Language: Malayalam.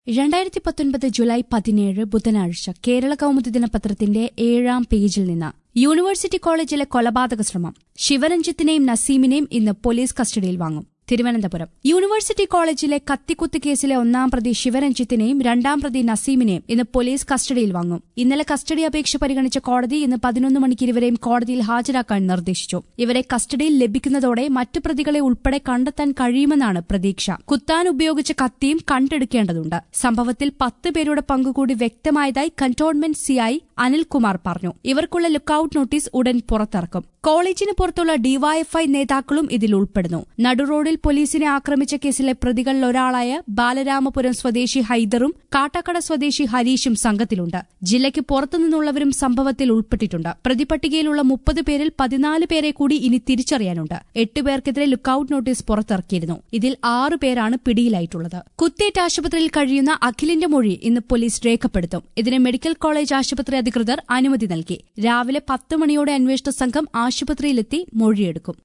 രണ്ടായിരത്തി പത്തൊൻപത് ജൂലൈ പതിനേഴ് ബുധനാഴ്ച കേരള കൗമുദി ദിനപത്രത്തിന്റെ ഏഴാം പേജിൽ നിന്ന് യൂണിവേഴ്സിറ്റി കോളേജിലെ കൊലപാതക ശ്രമം ശിവരഞ്ജിത്തിനെയും നസീമിനെയും ഇന്ന് പോലീസ് കസ്റ്റഡിയിൽ വാങ്ങും തിരുവനന്തപുരം യൂണിവേഴ്സിറ്റി കോളേജിലെ കത്തിക്കുത്ത് കേസിലെ ഒന്നാം പ്രതി ശിവരഞ്ജിത്തിനെയും രണ്ടാം പ്രതി നസീമിനെയും ഇന്ന് പോലീസ് കസ്റ്റഡിയിൽ വാങ്ങും ഇന്നലെ കസ്റ്റഡി അപേക്ഷ പരിഗണിച്ച കോടതി ഇന്ന് പതിനൊന്ന് മണിക്ക് ഇരുവരെയും കോടതിയിൽ ഹാജരാക്കാൻ നിർദ്ദേശിച്ചു ഇവരെ കസ്റ്റഡിയിൽ ലഭിക്കുന്നതോടെ മറ്റു പ്രതികളെ ഉൾപ്പെടെ കണ്ടെത്താൻ കഴിയുമെന്നാണ് പ്രതീക്ഷ കുത്താൻ ഉപയോഗിച്ച കത്തിയും കണ്ടെടുക്കേണ്ടതുണ്ട് സംഭവത്തിൽ പത്ത് പേരുടെ പങ്കുകൂടി വ്യക്തമായതായി കന്റോൺമെന്റ് സിഐ അനിൽകുമാർ പറഞ്ഞു ഇവർക്കുള്ള ലുക്കൌട്ട് നോട്ടീസ് ഉടൻ പുറത്തിറക്കും കോളേജിന് പുറത്തുള്ള ഡിവൈഎഫ്ഐ നേതാക്കളും ഇതിൽ ഉൾപ്പെടുന്നു നടുറോഡിൽ പോലീസിനെ ആക്രമിച്ച കേസിലെ പ്രതികളിൽ ഒരാളായ ബാലരാമപുരം സ്വദേശി ഹൈദറും കാട്ടാക്കട സ്വദേശി ഹരീഷും സംഘത്തിലുണ്ട് ജില്ലയ്ക്ക് പുറത്തുനിന്നുള്ളവരും സംഭവത്തിൽ ഉൾപ്പെട്ടിട്ടുണ്ട് പ്രതിപട്ടികയിലുള്ള മുപ്പത് പേരിൽ പതിനാല് പേരെ കൂടി ഇനി തിരിച്ചറിയാനുണ്ട് എട്ട് പേർക്കെതിരെ ലുക്കൌട്ട് നോട്ടീസ് പുറത്തിറക്കിയിരുന്നു ഇതിൽ ആറു പേരാണ് പിടിയിലായിട്ടുള്ളത് കുത്തേറ്റ് ആശുപത്രിയിൽ കഴിയുന്ന അഖിലിന്റെ മൊഴി ഇന്ന് പോലീസ് രേഖപ്പെടുത്തും ഇതിന് മെഡിക്കൽ കോളേജ് ആശുപത്രി അധികൃതർ അനുമതി നൽകി രാവിലെ പത്ത് മണിയോടെ അന്വേഷണ സംഘം ആശുപത്രിയിലെത്തി മൊഴിയെടുക്കും